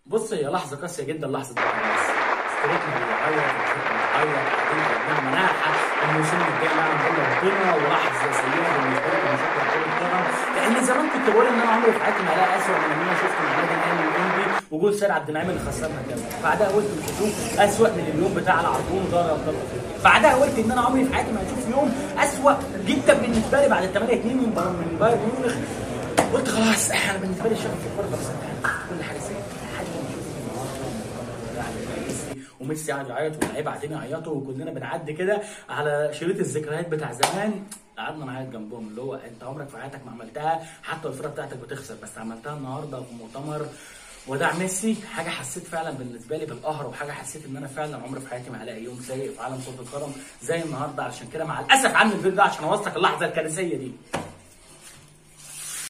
بص هي لحظه قاسيه جدا لحظه الناس ستريكنا بيعيط وفكرة بتعيط بعدين ربنا مناحه الموسم الجاي نعم بقول ربنا ولحظه سيئه بالنسبه لي بمشجع كره القدم لان زمان كنت بقول ان انا عمري في حياتي ما الاقي اسوء من ان انا شفت مع النادي الاهلي والانبي وجول سيد عبد النعيم اللي خسرنا الدوري بعدها قلت مش هشوف اسوء من اليوم بتاع العربون دوري ابطال افريقيا بعدها قلت ان انا عمري في حياتي ما هشوف يوم اسوء جدا بالنسبه لي بعد ال 8 2 من بايرن من بايرن ميونخ قلت خلاص انا بالنسبه لي الشغف في الكوره خلاص انتهى كل حاجه سهله لحد ما نشوف النهارده يعني ميسي وميسي قاعد يعيط واللعيبه قاعدين يعيطوا وكلنا بنعدي كده على شريط الذكريات بتاع زمان قعدنا نعيط جنبهم اللي هو انت عمرك في حياتك ما عملتها حتى الفرقه بتاعتك بتخسر بس عملتها النهارده في مؤتمر وداع ميسي حاجه حسيت فعلا بالنسبه لي بالقهر وحاجه حسيت ان انا فعلا عمري في حياتي ما هلاقي يوم سيء في عالم كره القدم زي النهارده عشان كده مع الاسف عامل الفيديو ده عشان اوثق اللحظه الكارثيه دي